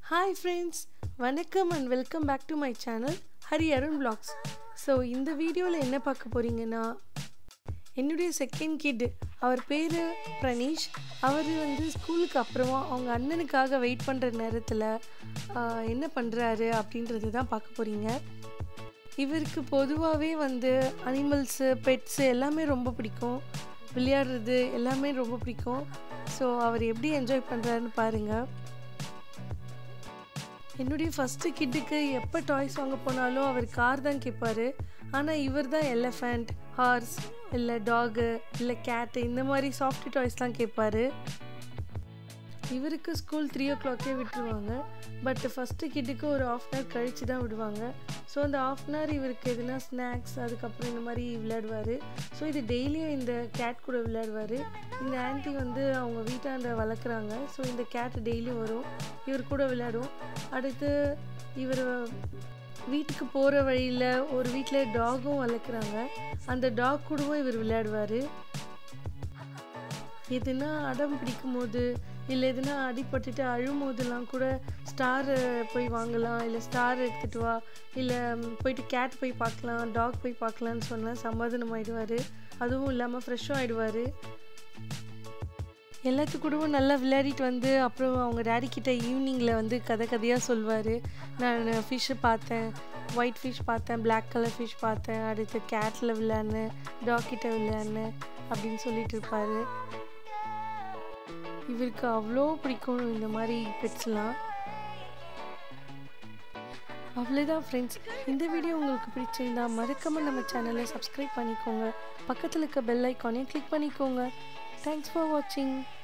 hi friends வணக்கம் and welcome back to my channel Hari Arun vlogs so இந்த வீடியோவில் என்ன பார்க்க போகிறீங்கன்னா என்னுடைய செகண்ட் கிட் அவர் பேர் பிரணீஷ் அவர் வந்து ஸ்கூலுக்கு அப்புறமா அவங்க அண்ணனுக்காக வெயிட் பண்ணுற நேரத்தில் என்ன பண்ணுறாரு அப்படின்றது தான் பார்க்க போகிறீங்க இவருக்கு பொதுவாகவே வந்து அனிமல்ஸு பெட்ஸு எல்லாமே ரொம்ப பிடிக்கும் விளையாடுறது எல்லாமே ரொம்ப பிடிக்கும் ஸோ அவர் எப்படி என்ஜாய் பண்ணுறாருன்னு பாருங்கள் என்னுடைய ஃபஸ்ட்டு கிட்டுக்கு எப்போ டாய்ஸ் வாங்க போனாலும் அவர் கார் தான் கேட்பாரு ஆனால் இவர் தான் எலஃபண்ட் ஹார்ஸ் இல்லை டாகு இல்லை கேட்டு இந்த மாதிரி சாஃப்ட் டாய்ஸ்லாம் கேட்பாரு இவருக்கு ஸ்கூல் த்ரீ ஓ கிளாக்கே விட்டுருவாங்க பட் ஃபஸ்ட்டு கிட்டுக்கு ஒரு ஆஃப் அன் ஹவர் கழித்து தான் விடுவாங்க ஸோ அந்த ஆஃப் அன் ஹவர் இவருக்கு எதுனா ஸ்நாக்ஸ் அதுக்கப்புறம் இந்த மாதிரி விளையாடுவார் ஸோ இது டெய்லியும் இந்த கேட் கூட விளையாடுவார் இந்த ஆன்ட்டி வந்து அவங்க வீட்டாண்ட வளர்க்குறாங்க ஸோ இந்த கேட் டெய்லியும் வரும் இவர் கூட விளையாடும் அடுத்து இவர் வீட்டுக்கு போகிற வழியில் ஒரு வீட்டில் டாகும் வளர்க்குறாங்க அந்த டாக் கூடவும் இவர் விளையாடுவார் எதுனா அடம் பிடிக்கும் போது இல்லை எதுனா அடிபட்டுட்டு அழும் போதெல்லாம் கூட ஸ்டார் போய் வாங்கலாம் இல்லை ஸ்டார் எடுத்துகிட்டு வா இல்லை போயிட்டு கேட் போய் பார்க்கலாம் டாக் போய் பார்க்கலான்னு சொன்னால் சமாதானம் ஆகிடுவார் அதுவும் இல்லாமல் ஃப்ரெஷ்ஷும் ஆகிடுவார் எல்லாத்து கூடவும் நல்லா விளையாடிட்டு வந்து அப்புறம் அவங்க டேடி கிட்ட ஈவினிங்கில் வந்து கதை கதையாக சொல்வார் நான் ஃபிஷ்ஷு பார்த்தேன் ஒயிட் ஃபிஷ் பார்த்தேன் பிளாக் கலர் ஃபிஷ் பார்த்தேன் அடுத்து கேட்டில் விளையாடினேன் டாக் கிட்ட விளையாடினேன் அப்படின்னு சொல்லிட்டு இருப்பார் இவருக்கு அவ்வளோ பிடிக்கும் இந்த மாதிரி பெட்ஸ்லாம் அவ்வளோதான் ஃப்ரெண்ட்ஸ் இந்த வீடியோ உங்களுக்கு பிடிச்சிருந்தா மறக்காமல் நம்ம சேனலை சப்ஸ்கிரைப் பண்ணிக்கோங்க பக்கத்தில் இருக்க பெல் ஐக்கானையும் கிளிக் பண்ணிக்கோங்க தேங்க்ஸ் ஃபார் வாட்சிங்